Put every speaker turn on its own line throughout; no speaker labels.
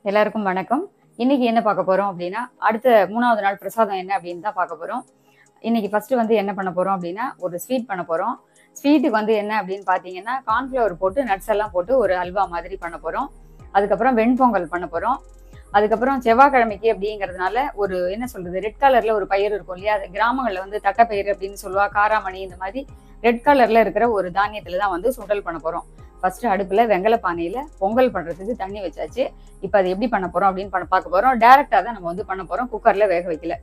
எல்லாருக்கும் வணக்கம் இன்னைக்கு என்ன பார்க்க போறோம் அப்படின்னா அடுத்த மூணாவது நாள் பிரசாதம் என்ன அப்படின்னு தான் பார்க்க போறோம் இன்னைக்கு ஃபர்ஸ்ட் வந்து என்ன பண்ண போறோம் அப்படின்னா ஒரு ஸ்வீட் பண்ண போறோம் ஸ்வீட்டுக்கு வந்து என்ன அப்படின்னு பார்த்தீங்கன்னா கார்ன்ஃப்ளவர் போட்டு நட்ஸ் எல்லாம் போட்டு ஒரு அல்வா மாதிரி பண்ண போறோம் அதுக்கப்புறம் வெண்பொங்கல் பண்ண போறோம் அதுக்கப்புறம் செவ்வாய்க்கிழமைக்கு அப்படிங்கிறதுனால ஒரு என்ன சொல்றது ரெட் கலர்ல ஒரு பயிர் இருக்கும் இல்லையா அது கிராமங்கள்ல வந்து தட்டைப்பயிர் அப்படின்னு சொல்லுவா காராமணி இந்த மாதிரி ரெட் கலர்ல இருக்கிற ஒரு தானியத்துல தான் வந்து சுண்டல் பண்ண போறோம் ஃபர்ஸ்ட் அடுப்புல வெங்கல பானையில பொங்கல் பண்றதுக்கு தண்ணி வச்சாச்சு இப்போ அது எப்படி பண்ண போறோம் அப்படின்னு பண்ண பார்க்க போறோம் டைரக்டா தான் நம்ம வந்து பண்ண போறோம் குக்கர்ல வேக வைக்கல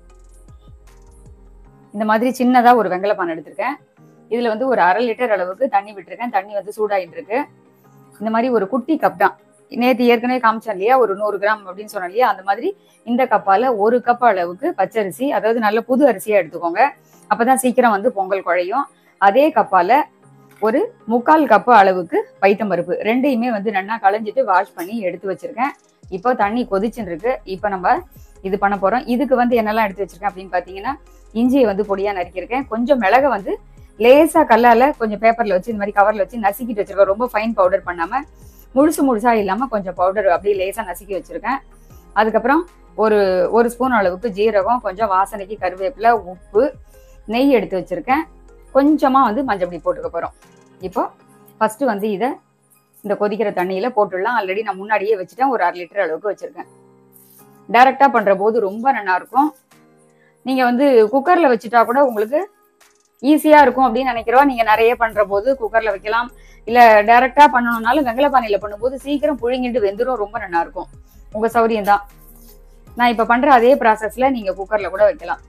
இந்த மாதிரி சின்னதா ஒரு வெங்கல பானை எடுத்திருக்கேன் இதுல வந்து ஒரு அரை லிட்டர் அளவுக்கு தண்ணி விட்டுருக்கேன் தண்ணி வந்து சூடாயிட்டு இருக்கு இந்த மாதிரி ஒரு குட்டி கப் தான் நேற்று ஏற்கனவே காமிச்சேன் இல்லையா ஒரு நூறு கிராம் அப்படின்னு சொன்னேன் இல்லையா அந்த மாதிரி இந்த கப்பால ஒரு கப் அளவுக்கு பச்சரிசி அதாவது நல்ல புது அரிசியா எடுத்துக்கோங்க அப்பதான் சீக்கிரம் வந்து பொங்கல் குழையும் அதே கப்பால ஒரு முக்கால் கப்பு அளவுக்கு பைத்தம்பருப்பு ரெண்டையுமே வந்து நல்லா களைஞ்சிட்டு வாஷ் பண்ணி எடுத்து வச்சிருக்கேன் இப்போ தண்ணி கொதிச்சுன்னு இருக்கு இப்போ நம்ம இது பண்ண போறோம் இதுக்கு வந்து என்னெல்லாம் எடுத்து வச்சிருக்கேன் அப்படின்னு பார்த்தீங்கன்னா இஞ்சியை வந்து பொடியா நறுக்கியிருக்கேன் கொஞ்சம் மிளக வந்து லேசா கல்லால கொஞ்சம் பேப்பர்ல வச்சு இந்த மாதிரி கவர்ல வச்சு நசுக்கிட்டு வச்சிருக்கேன் ரொம்ப ஃபைன் பவுடர் பண்ணாம முழுசு முழுசா இல்லாம கொஞ்சம் பவுடர் அப்படியே லேசா நசுக்கி வச்சிருக்கேன் அதுக்கப்புறம் ஒரு ஒரு ஸ்பூன் அளவுக்கு ஜீரகம் கொஞ்சம் வாசனைக்கு கருவேப்பிலை உப்பு நெய் எடுத்து வச்சிருக்கேன் கொஞ்சமா வந்து மஞ்சள் பொடி போட்டுக்க போறோம் இப்போ ஃபர்ஸ்ட் வந்து இதை இந்த கொதிக்கிற தண்ணியில போட்டுடலாம் ஆல்ரெடி நான் முன்னாடியே வச்சுட்டேன் ஒரு அரை லிட்டர் அளவுக்கு வச்சிருக்கேன் டைரக்டா பண்ற போது ரொம்ப நல்லா இருக்கும் நீங்க வந்து குக்கர்ல வச்சுட்டா கூட உங்களுக்கு ஈஸியா இருக்கும் அப்படின்னு நினைக்கிறவா நீங்க நிறைய பண்ற போது குக்கர்ல வைக்கலாம் இல்ல டைரக்டா பண்ணணும்னாலும் வெங்கல பானையில பண்ணும்போது சீக்கிரம் புழுங்கிட்டு வெந்துடும் ரொம்ப நல்லா இருக்கும் உங்க சௌரியம் தான் நான் இப்ப பண்ற அதே ப்ராசஸ்ல நீங்க குக்கர்ல கூட வைக்கலாம்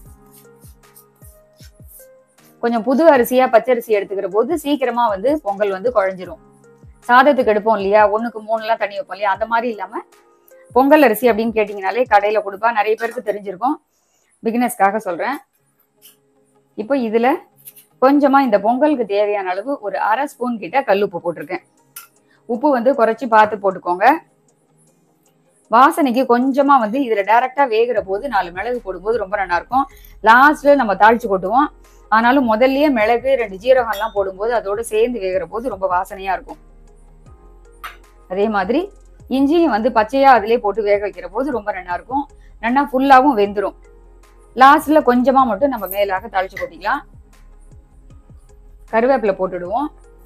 கொஞ்சம் புது அரிசியா பச்சரிசி எடுத்துக்கிற போது சீக்கிரமா வந்து பொங்கல் வந்து குழஞ்சிரும் சாதத்துக்கு எடுப்போம் இல்லையா ஒண்ணுக்கு மூணுலாம் தண்ணி வைப்போம் இல்லையா அந்த மாதிரி இல்லாம பொங்கல் அரிசி அப்படின்னு கேட்டீங்கனாலே கடையில கொடுப்பா நிறைய பேருக்கு தெரிஞ்சிருக்கும் பிகினஸ்க்காக சொல்றேன் இப்போ இதுல கொஞ்சமா இந்த பொங்கலுக்கு தேவையான அளவு ஒரு அரை ஸ்பூன் கிட்ட கல்லுப்பு போட்டிருக்கேன் உப்பு வந்து குறைச்சி பார்த்து போட்டுக்கோங்க வாசனைக்கு கொஞ்சமா வந்து இதுல டைரக்டா வேகிற போது நாலு மிளகு போடும்போது ரொம்ப நல்லா இருக்கும் லாஸ்ட்ல நம்ம தாளிச்சு கொட்டுவோம் ஆனாலும் முதல்லயே மிளகு ரெண்டு ஜீரகம் எல்லாம் போடும்போது அதோட சேர்ந்து வேகிற போது ரொம்ப வாசனையா இருக்கும் அதே மாதிரி இஞ்சியும் வந்து பச்சையா அதிலே போட்டு வேக வைக்கிற போது ரொம்ப நல்லா இருக்கும் நல்லா ஃபுல்லாவும் வெந்துரும் லாஸ்ட்ல கொஞ்சமா மட்டும் நம்ம மேலாக தாளிச்சு கொட்டிக்கலாம் கருவேப்பிலை போட்டுடுவோம்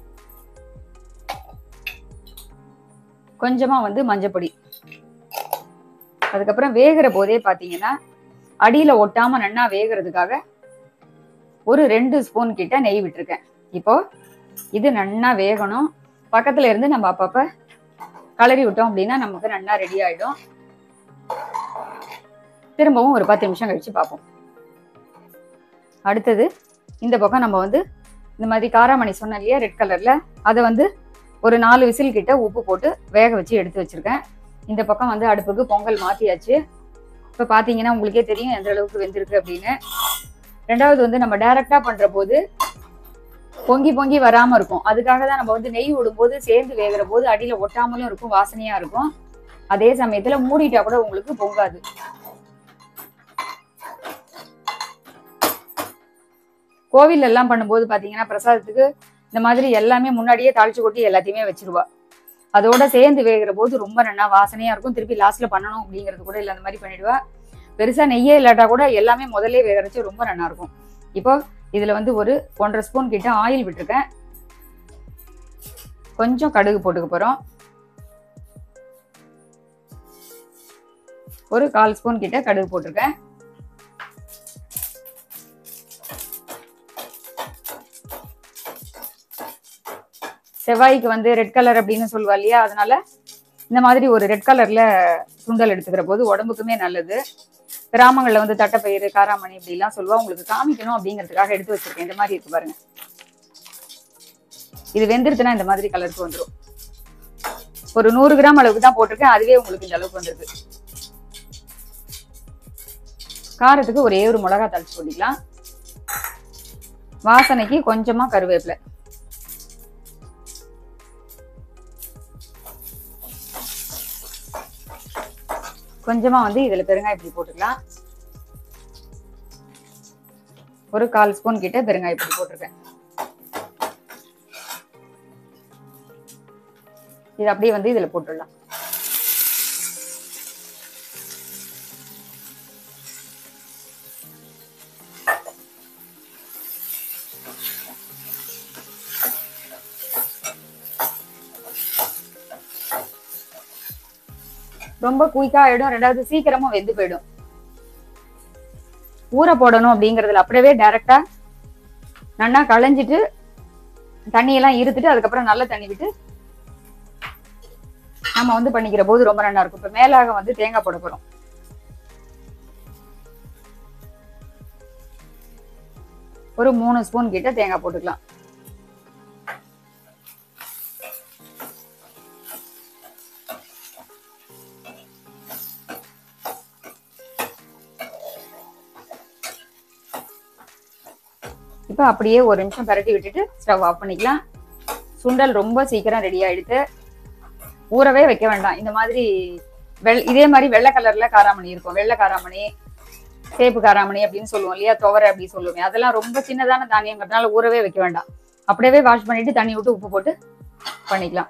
கொஞ்சமா வந்து மஞ்சப்பொடி அதுக்கப்புறம் வேகிற போதே பாத்தீங்கன்னா அடியில ஒட்டாம நன்னா வேகிறதுக்காக ஒரு ரெண்டு ஸ்பூன் கிட்ட நெய் விட்டுருக்கேன் இப்போ இது நன்னா வேகணும் பக்கத்துல இருந்து நம்ம அப்பப்ப கலரி விட்டோம் அப்படின்னா நமக்கு நன்னா ரெடி ஆயிடும் திரும்பவும் ஒரு பத்து நிமிஷம் கழிச்சு பார்ப்போம் அடுத்தது இந்த பக்கம் நம்ம வந்து இந்த மாதிரி காராமணி சொன்னேன் இல்லையா ரெட் கலர்ல அதை வந்து ஒரு நாலு விசில் கிட்ட உப்பு போட்டு வேக வச்சு எடுத்து வச்சிருக்கேன் இந்த பக்கம் வந்து அடுப்புக்கு பொங்கல் மாத்தியாச்சு இப்போ பார்த்தீங்கன்னா உங்களுக்கே தெரியும் எந்த அளவுக்கு வெந்திருக்கு அப்படின்னு ரெண்டாவது வந்து நம்ம டைரக்டா பண்ற போது பொங்கி பொங்கி வராம இருக்கும் அதுக்காக தான் நம்ம வந்து நெய் விடும்போது சேர்ந்து வேகிற போது அடியில ஒட்டாமலும் இருக்கும் வாசனையா இருக்கும் அதே சமயத்துல மூடிட்டா கூட உங்களுக்கு பொங்காது கோவில் எல்லாம் பண்ணும்போது பாத்தீங்கன்னா பிரசாதத்துக்கு இந்த மாதிரி எல்லாமே முன்னாடியே தாளிச்சு கொட்டி எல்லாத்தையுமே வச்சிருவா அதோட சேர்ந்து வேகிற போது ரொம்ப நல்லா வாசனையா இருக்கும் திருப்பி லாஸ்ட்ல பண்ணணும் அப்படிங்கிறது கூட இல்லை அந்த மாதிரி பண்ணிடுவா பெருசா நெய்யே இல்லாட்டா கூட எல்லாமே முதல்ல வேக வச்சு ரொம்ப நல்லா இருக்கும் இப்போ இதுல வந்து ஒரு ஒன்றரை ஸ்பூன் கிட்ட ஆயில் விட்டுருக்கேன் கொஞ்சம் கடுகு போட்டுக்க போறோம் ஒரு கால் ஸ்பூன் கிட்ட கடுகு போட்டிருக்கேன் செவ்வாய்க்கு வந்து ரெட் கலர் அப்படின்னு சொல்லுவா இல்லையா அதனால இந்த மாதிரி ஒரு ரெட் கலர்ல சுண்டல் எடுத்துக்கிற போது உடம்புக்குமே நல்லது கிராமங்கள்ல வந்து தட்டைப்பயிறு காராமணி இப்படிலாம் சொல்லுவா உங்களுக்கு காமிக்கணும் அப்படிங்கிறதுக்காக எடுத்து வச்சிருக்கேன் இந்த மாதிரி இருக்கு பாருங்க இது வெந்துருச்சுன்னா இந்த மாதிரி கலருக்கு வந்துடும் ஒரு நூறு கிராம் அளவுக்கு தான் போட்டிருக்கேன் அதுவே உங்களுக்கு இந்த அளவுக்கு வந்திருக்கு காரத்துக்கு ஒரே ஒரு மிளகா தளிச்சு போட்டிக்கலாம் வாசனைக்கு கொஞ்சமா கருவேப்பிலை கொஞ்சமா வந்து இதுல பெருங்காய பொடி போட்டுக்கலாம் ஒரு கால் ஸ்பூன் கிட்ட பெருங்காய பொடி போட்டிருக்கேன் இது அப்படியே வந்து இதுல போட்டுடலாம் ரொம்ப குயிக்கா ஆயிடும் ரெண்டாவது சீக்கிரமா வெந்து போயிடும் ஊற போடணும் அப்படிங்கறதுல அப்படியே டைரக்டா நல்லா களைஞ்சிட்டு தண்ணியெல்லாம் இருத்துட்டு அதுக்கப்புறம் நல்ல தண்ணி விட்டு நம்ம வந்து பண்ணிக்கிற போது ரொம்ப நல்லா இருக்கும் இப்ப மேலாக வந்து தேங்காய் போட போறோம் ஒரு மூணு ஸ்பூன் கிட்ட தேங்காய் போட்டுக்கலாம் இப்போ அப்படியே ஒரு நிமிஷம் பரட்டி விட்டுட்டு ஸ்டவ் ஆஃப் பண்ணிக்கலாம் சுண்டல் ரொம்ப சீக்கிரம் ரெடி ஆயிடுது ஊறவே வைக்க வேண்டாம் இந்த மாதிரி வெள் இதே மாதிரி வெள்ளை கலர்ல காராமணி இருக்கும் வெள்ளை காராமணி சேப்பு காராமணி அப்படின்னு சொல்லுவோம் இல்லையா துவரை அப்படி சொல்லுவோம் அதெல்லாம் ரொம்ப சின்னதான தானியங்கிறதுனால ஊறவே வைக்க வேண்டாம் அப்படியே வாஷ் பண்ணிட்டு தண்ணி விட்டு உப்பு போட்டு பண்ணிக்கலாம்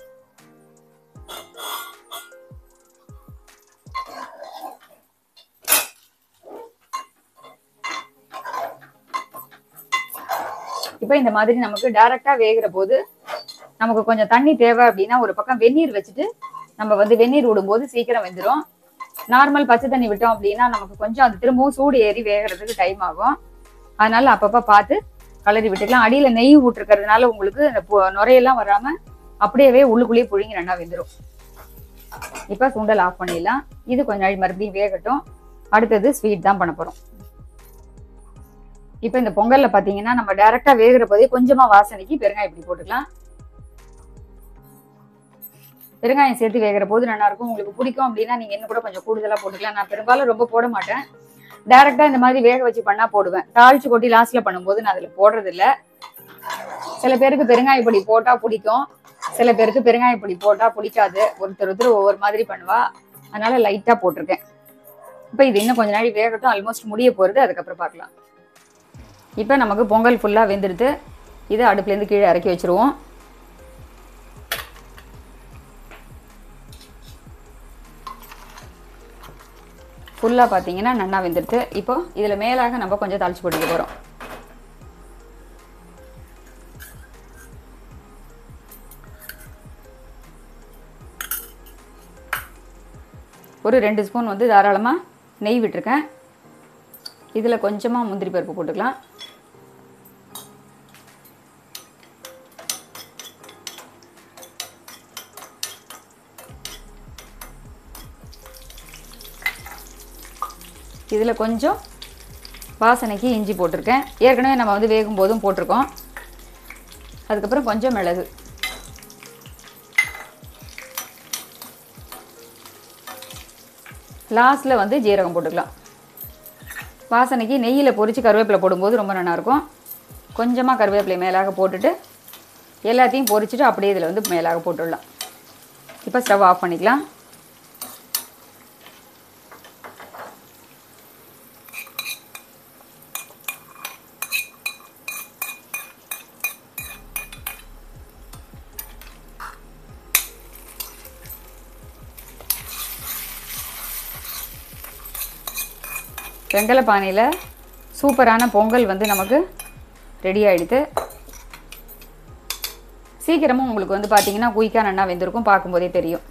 இப்போ இந்த மாதிரி நமக்கு டைரக்டா வேகிற போது நமக்கு கொஞ்சம் தண்ணி தேவை அப்படின்னா ஒரு பக்கம் வெந்நீர் வச்சுட்டு நம்ம வந்து வெந்நீர் விடும்போது சீக்கிரம் வெந்துடும் நார்மல் பச்சை தண்ணி விட்டோம் அப்படின்னா நமக்கு கொஞ்சம் அது திரும்பவும் சூடு ஏறி வேகிறதுக்கு டைம் ஆகும் அதனால அப்பப்ப பார்த்து கலரி விட்டுக்கலாம் அடியில நெய் விட்டுருக்கிறதுனால உங்களுக்கு அந்த பொ- நுரையெல்லாம் வராம அப்படியே உள்ளுக்குள்ளேயே புழுங்கி நல்லா வெந்துடும் இப்ப சுண்டல் ஆஃப் பண்ணிடலாம் இது கொஞ்ச நாள் மறுபடியும் வேகட்டும் அடுத்தது ஸ்வீட் தான் பண்ண போறோம் இப்ப இந்த பொங்கல்ல பாத்தீங்கன்னா நம்ம டைரக்டா வேகிற போதே கொஞ்சமா வாசனைக்கு பெருங்காயம் இப்படி போட்டுக்கலாம் பெருங்காயம் சேர்த்து வேகிற போது நல்லா இருக்கும் உங்களுக்கு பிடிக்கும் அப்படின்னா நீங்க இன்னும் கூட கொஞ்சம் கூடுதலா போட்டுக்கலாம் நான் பெரும்பாலும் ரொம்ப போட மாட்டேன் டைரக்டா இந்த மாதிரி வேக வச்சு பண்ணா போடுவேன் தாளிச்சு கொட்டி லாஸ்ட்ல பண்ணும்போது நான் அதுல போடுறது இல்ல சில பேருக்கு பெருங்காய பொடி போட்டா பிடிக்கும் சில பேருக்கு பெருங்காய பொடி போட்டா பிடிக்காது ஒருத்தர் ஒருத்தர் ஒவ்வொரு மாதிரி பண்ணுவா அதனால லைட்டா போட்டிருக்கேன் இப்போ இது இன்னும் கொஞ்ச நாள் வேகட்டும் ஆல்மோஸ்ட் முடிய போறது அதுக்கப்புறம் பார்க்கலாம் இப்போ நமக்கு பொங்கல் ஃபுல்லா வெந்துடுது இதை அடுப்புலேருந்து கீழே இறக்கி வச்சிருவோம் ஃபுல்லாக பார்த்தீங்கன்னா நன்னா வெந்துடுது இப்போ இதில் மேலாக நம்ம கொஞ்சம் தாளிச்சு போட்டுக்க போகிறோம் ஒரு ரெண்டு ஸ்பூன் வந்து தாராளமாக நெய் விட்டுருக்கேன் இதில் கொஞ்சமாக முந்திரி பருப்பு போட்டுக்கலாம் இதில் கொஞ்சம் வாசனைக்கு இஞ்சி போட்டிருக்கேன் ஏற்கனவே நம்ம வந்து வேகும் போதும் போட்டிருக்கோம் அதுக்கப்புறம் கொஞ்சம் மிளகு லாஸ்ட்டில் வந்து ஜீரகம் போட்டுக்கலாம் வாசனைக்கு நெய்யில் பொரித்து கருவேப்பிலை போடும்போது ரொம்ப நல்லாயிருக்கும் கொஞ்சமாக கருவேப்பிலை மேலாக போட்டுட்டு எல்லாத்தையும் பொரிச்சிட்டு அப்படியே இதில் வந்து மேலாக போட்டுடலாம் இப்போ ஸ்டவ் ஆஃப் பண்ணிக்கலாம் வெங்கல பானையில் சூப்பரான பொங்கல் வந்து நமக்கு ரெடி ஆயிடுது சீக்கிரமும் உங்களுக்கு வந்து பார்த்தீங்கன்னா குயிக்காக நல்லா வெந்திருக்கும் பார்க்கும்போதே தெரியும்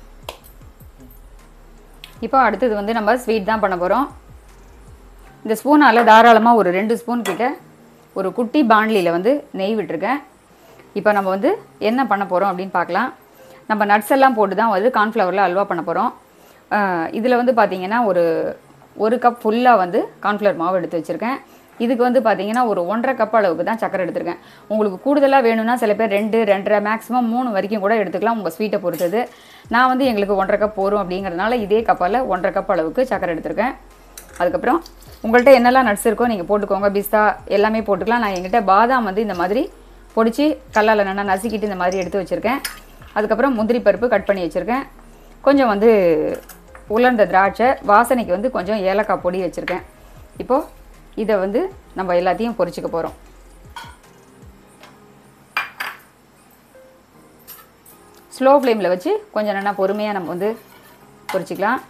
இப்போ அடுத்தது வந்து நம்ம ஸ்வீட் தான் பண்ண போகிறோம் இந்த ஸ்பூனால் தாராளமாக ஒரு ரெண்டு ஸ்பூன் கிட்ட ஒரு குட்டி பாண்ட்லியில் வந்து நெய் விட்டுருக்கேன் இப்போ நம்ம வந்து என்ன பண்ண போகிறோம் அப்படின்னு பார்க்கலாம் நம்ம நட்ஸ் எல்லாம் போட்டு தான் வந்து கார்ன்ஃப்ளவரில் அல்வா பண்ண போகிறோம் இதில் வந்து பார்த்தீங்கன்னா ஒரு ஒரு கப் ஃபுல்லாக வந்து கார்ன்ஃப்ளவர் மாவு எடுத்து வச்சுருக்கேன் இதுக்கு வந்து பார்த்தீங்கன்னா ஒரு ஒன்றரை கப் அளவுக்கு தான் சக்கரை எடுத்திருக்கேன் உங்களுக்கு கூடுதலாக வேணும்னா சில பேர் ரெண்டு ரெண்டரை மேக்ஸிமம் மூணு வரைக்கும் கூட எடுத்துக்கலாம் உங்கள் ஸ்வீட்டை பொறுத்தது நான் வந்து எங்களுக்கு ஒன்றரை கப் போரும் அப்படிங்கிறதுனால இதே கப்பால் ஒன்றரை கப் அளவுக்கு சக்கரை எடுத்திருக்கேன் அதுக்கப்புறம் உங்கள்கிட்ட என்னெல்லாம் நட்ஸ் இருக்கோ நீங்கள் போட்டுக்கோங்க பிஸ்தா எல்லாமே போட்டுக்கலாம் நான் எங்கிட்ட பாதாம் வந்து இந்த மாதிரி பொடிச்சு கல்லால் நல்லா நசுக்கிட்டு இந்த மாதிரி எடுத்து வச்சுருக்கேன் அதுக்கப்புறம் முந்திரி பருப்பு கட் பண்ணி வச்சுருக்கேன் கொஞ்சம் வந்து உலர்ந்த திராட்சை வாசனைக்கு வந்து கொஞ்சம் ஏலக்காய் பொடி வச்சுருக்கேன் இப்போது இதை வந்து நம்ம எல்லாத்தையும் பொரிச்சுக்க போகிறோம் ஸ்லோ ஃப்ளேமில் வச்சு கொஞ்சம் நல்லா பொறுமையாக நம்ம வந்து பொரிச்சிக்கலாம்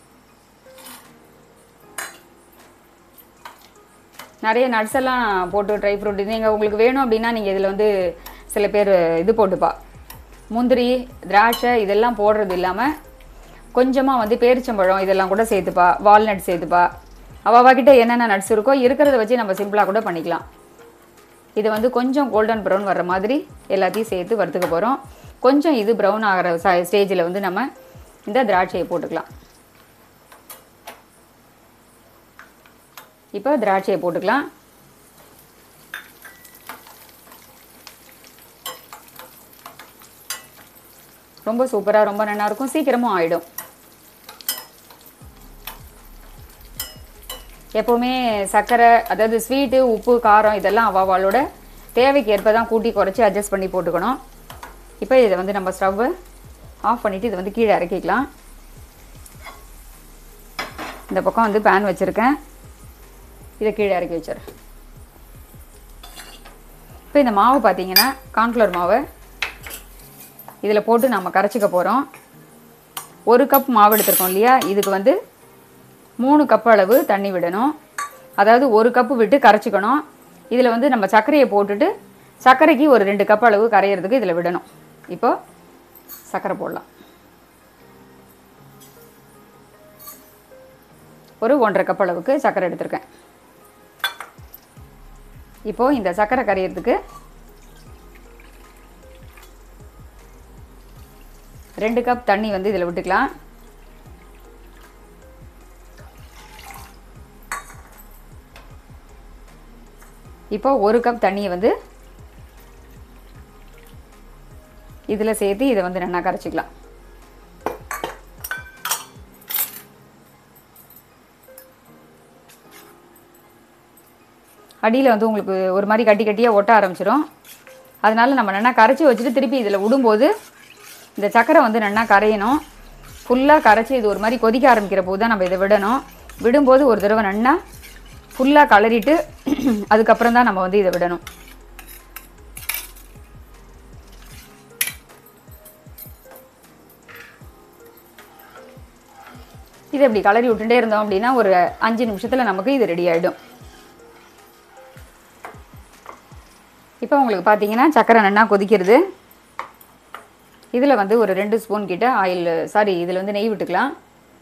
நிறைய நட்ஸ் எல்லாம் போட்டு ட்ரை ஃப்ரூட் நீங்கள் உங்களுக்கு வேணும் அப்படின்னா நீங்கள் இதில் வந்து சில பேர் இது போட்டுப்பா முந்திரி திராட்சை இதெல்லாம் போடுறது இல்லாமல் கொஞ்சமாக வந்து பேரிச்சம்பழம் இதெல்லாம் கூட சேர்த்துப்பா வால்நட் சேர்த்துப்பா அவள் கிட்ட என்னென்ன நட்ஸ் இருக்கோ இருக்கிறத வச்சு நம்ம சிம்பிளாக கூட பண்ணிக்கலாம் இது வந்து கொஞ்சம் கோல்டன் ப்ரௌன் வர்ற மாதிரி எல்லாத்தையும் சேர்த்து வறுத்துக்க போகிறோம் கொஞ்சம் இது ப்ரௌன் ஆகிற ஸ்டேஜில் வந்து நம்ம இந்த திராட்சையை போட்டுக்கலாம் இப்போ திராட்சையை போட்டுக்கலாம் ரொம்ப சூப்பராக ரொம்ப நல்லா இருக்கும் சீக்கிரமும் ஆயிடும் எப்போவுமே சர்க்கரை அதாவது ஸ்வீட்டு உப்பு காரம் இதெல்லாம் அவ அவளோட தேவைக்கு ஏற்ப தான் கூட்டி குறைச்சி அட்ஜஸ்ட் பண்ணி போட்டுக்கணும் இப்போ இதை வந்து நம்ம ஸ்டவ்வை ஆஃப் பண்ணிவிட்டு இதை வந்து கீழே இறக்கிக்கலாம் இந்த பக்கம் வந்து பேன் வச்சுருக்கேன் இதை கீழே இறக்கி வச்சிடுறேன் இப்போ இந்த மாவு பார்த்தீங்கன்னா கார்ன்ஃப்ளவர் மாவு இதில் போட்டு நம்ம கரைச்சிக்க போகிறோம் ஒரு கப் மாவு எடுத்திருக்கோம் இல்லையா இதுக்கு வந்து மூணு கப் அளவு தண்ணி விடணும் அதாவது ஒரு கப்பு விட்டு கரைச்சிக்கணும் இதில் வந்து நம்ம சர்க்கரையை போட்டுட்டு சர்க்கரைக்கு ஒரு ரெண்டு கப் அளவு கரையிறதுக்கு இதில் விடணும் இப்போ சர்க்கரை போடலாம் ஒரு ஒன்றரை கப் அளவுக்கு சர்க்கரை எடுத்திருக்கேன் இப்போது இந்த சர்க்கரை கரையிறதுக்கு ரெண்டு கப் தண்ணி வந்து இதில் விட்டுக்கலாம் இப்போ ஒரு கப் தண்ணியை வந்து இதில் சேர்த்து இதை வந்து நல்லா கரைச்சிக்கலாம் அடியில் வந்து உங்களுக்கு ஒரு மாதிரி கட்டி கட்டியாக ஒட்ட ஆரம்பிச்சிடும் அதனால நம்ம நல்லா கரைச்சி வச்சுட்டு திருப்பி இதில் விடும்போது இந்த சக்கரை வந்து நல்லா கரையணும் ஃபுல்லாக கரைச்சி இது ஒரு மாதிரி கொதிக்க ஆரம்பிக்கிற போது தான் நம்ம இதை விடணும் விடும்போது ஒரு தடவை நல்லா ஃபுல்லாக கலரிட்டு அதுக்கப்புறம் தான் நம்ம வந்து இதை விடணும் இதை இப்படி கலரி விட்டுட்டே இருந்தோம் அப்படின்னா ஒரு அஞ்சு நிமிஷத்தில் நமக்கு இது ரெடி ஆகிடும் இப்போ உங்களுக்கு பார்த்தீங்கன்னா சக்கரை நல்லா கொதிக்கிறது இதில் வந்து ஒரு ரெண்டு ஸ்பூன் கிட்ட ஆயில் சாரி இதில் வந்து நெய் விட்டுக்கலாம்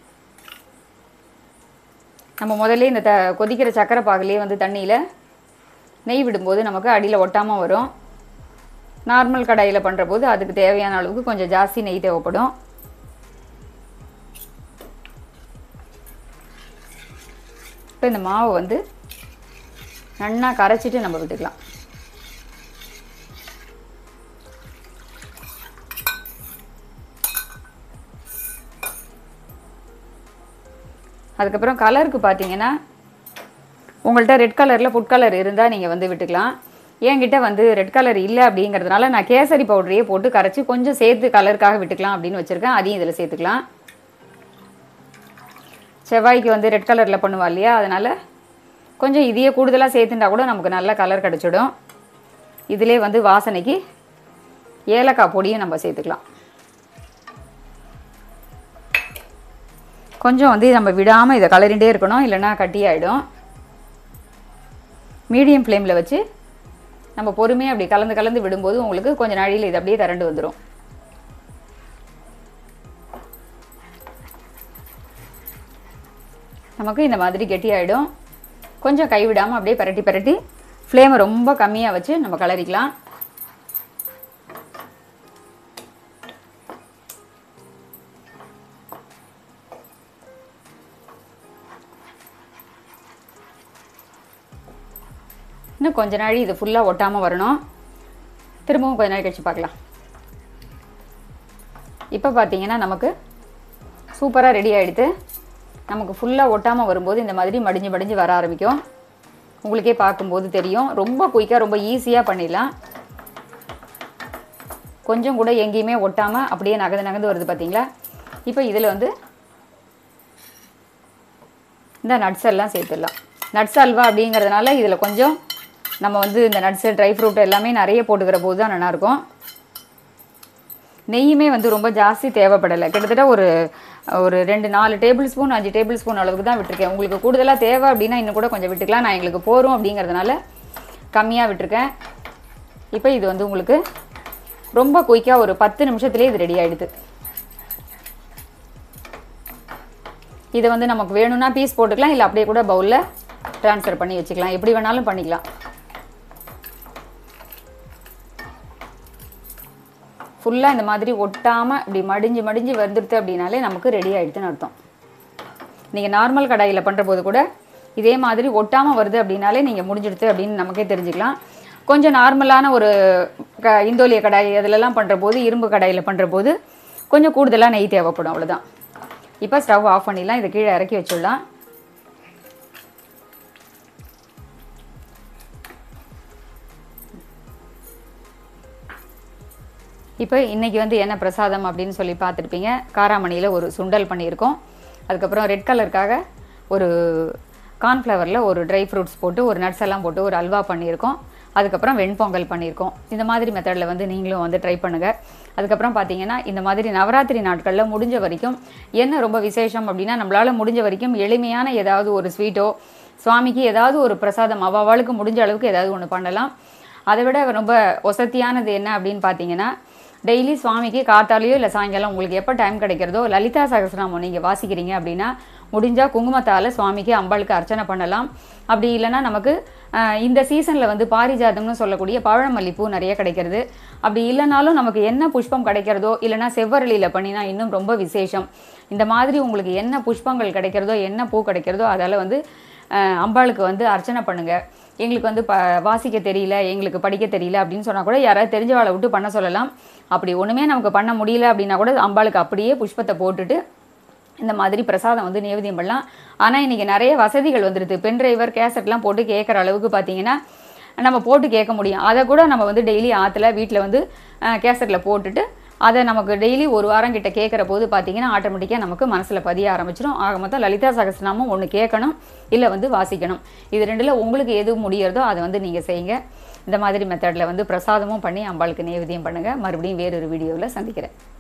நம்ம முதல்ல இந்த த கொதிக்கிற சக்கரை பாகுலேயே வந்து தண்ணியில் நெய் விடும்போது நமக்கு அடியில் ஒட்டாமல் வரும் நார்மல் கடாயில் பண்ணுற போது அதுக்கு தேவையான அளவுக்கு கொஞ்சம் ஜாஸ்தி நெய் தேவைப்படும் இப்போ இந்த மாவை வந்து நல்லா கரைச்சிட்டு நம்ம விட்டுக்கலாம் அதுக்கப்புறம் கலருக்கு பார்த்தீங்கன்னா உங்கள்கிட்ட ரெட் கலரில் ஃபுட் கலர் இருந்தால் நீங்கள் வந்து விட்டுக்கலாம் என்கிட்ட வந்து ரெட் கலர் இல்லை அப்படிங்கிறதுனால நான் கேசரி பவுடரையே போட்டு கரைச்சி கொஞ்சம் சேர்த்து கலருக்காக விட்டுக்கலாம் அப்படின்னு வச்சுருக்கேன் அதையும் இதில் சேர்த்துக்கலாம் செவ்வாய்க்கு வந்து ரெட் கலரில் பண்ணுவா இல்லையா அதனால் கொஞ்சம் இதையே கூடுதலாக சேர்த்துட்டா கூட நமக்கு நல்ல கலர் கிடச்சிடும் இதிலே வந்து வாசனைக்கு ஏலக்காய் பொடியும் நம்ம சேர்த்துக்கலாம் கொஞ்சம் வந்து நம்ம விடாமல் இதை கலரிண்டே இருக்கணும் இல்லைன்னா கட்டி ஆகிடும் மீடியம் ஃப்ளேமில் வச்சு நம்ம பொறுமையாக அப்படி கலந்து கலந்து விடும்போது உங்களுக்கு கொஞ்சம் நாழியில் இது அப்படியே திரண்டு வந்துடும் நமக்கு இந்த மாதிரி கெட்டியாயிடும் கொஞ்சம் கைவிடாமல் அப்படியே பரட்டி பரட்டி ஃப்ளேமை ரொம்ப கம்மியாக வச்சு நம்ம கலரிக்கலாம் இன்னும் கொஞ்ச நாள் இது ஃபுல்லாக ஒட்டாமல் வரணும் திரும்பவும் கொஞ்ச நாள் கழிச்சு பார்க்கலாம் இப்போ பார்த்தீங்கன்னா நமக்கு சூப்பராக ரெடி ஆகிடுது நமக்கு ஃபுல்லாக ஒட்டாமல் வரும்போது இந்த மாதிரி மடிஞ்சு மடிஞ்சு வர ஆரம்பிக்கும் உங்களுக்கே பார்க்கும்போது தெரியும் ரொம்ப குயிக்காக ரொம்ப ஈஸியாக பண்ணிடலாம் கொஞ்சம் கூட எங்கேயுமே ஒட்டாமல் அப்படியே நகர்ந்து நகர்ந்து வருது பார்த்தீங்களா இப்போ இதில் வந்து இந்த நட்ஸ் எல்லாம் சேர்த்துடலாம் நட்ஸ் அல்வா அப்படிங்கிறதுனால இதில் கொஞ்சம் நம்ம வந்து இந்த நட்ஸு ட்ரை ஃப்ரூட் எல்லாமே நிறைய போட்டுக்கிற போது தான் நல்லாயிருக்கும் நெய்யுமே வந்து ரொம்ப ஜாஸ்தி தேவைப்படலை கிட்டத்தட்ட ஒரு ஒரு ரெண்டு நாலு டேபிள் ஸ்பூன் அஞ்சு டேபிள் ஸ்பூன் அளவுக்கு தான் விட்டுருக்கேன் உங்களுக்கு கூடுதலாக தேவை அப்படின்னா இன்னும் கூட கொஞ்சம் விட்டுக்கலாம் நான் எங்களுக்கு போகிறோம் அப்படிங்கிறதுனால கம்மியாக விட்டுருக்கேன் இப்போ இது வந்து உங்களுக்கு ரொம்ப குயிக்காக ஒரு பத்து நிமிஷத்துலேயே இது ரெடி ஆகிடுது இதை வந்து நமக்கு வேணும்னா பீஸ் போட்டுக்கலாம் இல்லை அப்படியே கூட பவுலில் ட்ரான்ஸ்ஃபர் பண்ணி வச்சுக்கலாம் எப்படி வேணாலும் பண்ணிக்கலாம் ஃபுல்லாக இந்த மாதிரி ஒட்டாமல் இப்படி மடிஞ்சு மடிஞ்சு வந்துடுது அப்படின்னாலே நமக்கு ரெடி ஆகிடுதுன்னு அர்த்தம் நீங்கள் நார்மல் கடாயில் பண்ணுற போது கூட இதே மாதிரி ஒட்டாமல் வருது அப்படின்னாலே நீங்கள் முடிஞ்சிடுது அப்படின்னு நமக்கே தெரிஞ்சுக்கலாம் கொஞ்சம் நார்மலான ஒரு க இந்தோலிய கடாய் அதிலெல்லாம் பண்ணுற போது இரும்பு கடாயில் பண்ணுற போது கொஞ்சம் கூடுதலாக நெய் தேவைப்படும் அவ்வளோதான் இப்போ ஸ்டவ் ஆஃப் பண்ணிடலாம் இதை கீழே இறக்கி வச்சிடலாம் இப்போ இன்றைக்கி வந்து என்ன பிரசாதம் அப்படின்னு சொல்லி பார்த்துருப்பீங்க காராமணியில் ஒரு சுண்டல் பண்ணியிருக்கோம் அதுக்கப்புறம் ரெட் கலருக்காக ஒரு கார்ன்ஃப்ளவரில் ஒரு ட்ரை ஃப்ரூட்ஸ் போட்டு ஒரு நட்ஸ் எல்லாம் போட்டு ஒரு அல்வா பண்ணியிருக்கோம் அதுக்கப்புறம் வெண்பொங்கல் பண்ணியிருக்கோம் இந்த மாதிரி மெத்தடில் வந்து நீங்களும் வந்து ட்ரை பண்ணுங்கள் அதுக்கப்புறம் பார்த்தீங்கன்னா இந்த மாதிரி நவராத்திரி நாட்களில் முடிஞ்ச வரைக்கும் என்ன ரொம்ப விசேஷம் அப்படின்னா நம்மளால் முடிஞ்ச வரைக்கும் எளிமையான ஏதாவது ஒரு ஸ்வீட்டோ சுவாமிக்கு ஏதாவது ஒரு பிரசாதம் அவளுக்கு முடிஞ்ச அளவுக்கு ஏதாவது ஒன்று பண்ணலாம் அதை விட ரொம்ப வசதியானது என்ன அப்படின்னு பார்த்தீங்கன்னா டெய்லி சுவாமிக்கு காத்தாலேயோ இல்லை சாயங்காலம் உங்களுக்கு எப்போ டைம் கிடைக்கிறதோ லலிதா சகஸ்ரநாமம் நீங்கள் வாசிக்கிறீங்க அப்படின்னா முடிஞ்சால் குங்குமத்தால் சுவாமிக்கு அம்பாளுக்கு அர்ச்சனை பண்ணலாம் அப்படி இல்லைன்னா நமக்கு ஆஹ், இந்த சீசனில் வந்து பாரிஜாதம்னு சொல்லக்கூடிய பழமல்லி பூ நிறைய கிடைக்கிறது அப்படி இல்லைனாலும் நமக்கு என்ன புஷ்பம் கிடைக்கிறதோ இல்லைன்னா செவ்வரளியில் பண்ணினா இன்னும் ரொம்ப விசேஷம் இந்த மாதிரி உங்களுக்கு என்ன புஷ்பங்கள் கிடைக்கிறதோ என்ன பூ கிடைக்கிறதோ அதால் வந்து ஆஹ், அம்பாளுக்கு வந்து அர்ச்சனை பண்ணுங்க எங்களுக்கு வந்து ப வாசிக்க தெரியல எங்களுக்கு படிக்க தெரியல அப்படின்னு சொன்னால் கூட யாராவது தெரிஞ்சவாளை விட்டு பண்ண சொல்லலாம் அப்படி ஒன்றுமே நமக்கு பண்ண முடியல அப்படின்னா கூட அம்பாளுக்கு அப்படியே புஷ்பத்தை போட்டுட்டு இந்த மாதிரி பிரசாதம் வந்து நேவேதியம் பண்ணலாம் ஆனால் இன்றைக்கி நிறைய வசதிகள் வந்துடுது பென் டிரைவர் கேசட்லாம் போட்டு கேட்குற அளவுக்கு பார்த்தீங்கன்னா நம்ம போட்டு கேட்க முடியும் அதை கூட நம்ம வந்து டெய்லி ஆற்றுல வீட்டில் வந்து கேசட்டில் போட்டுட்டு அதை நமக்கு டெய்லி ஒரு வாரம் கிட்ட கேட்குற போது பார்த்தீங்கன்னா ஆட்டோமேட்டிக்காக நமக்கு மனசில் பதிய ஆரம்பிச்சிடும் ஆக மொத்தம் லலிதா சகஸ்ரநாமம் ஒன்று கேட்கணும் இல்லை வந்து வாசிக்கணும் இது ரெண்டில் உங்களுக்கு எது முடியறதோ அதை வந்து நீங்கள் செய்யுங்க இந்த மாதிரி மெத்தடில் வந்து பிரசாதமும் பண்ணி அம்பாளுக்கு நேவேதியம் பண்ணுங்கள் மறுபடியும் வேறொரு வீடியோவில் சந்திக்கிறேன்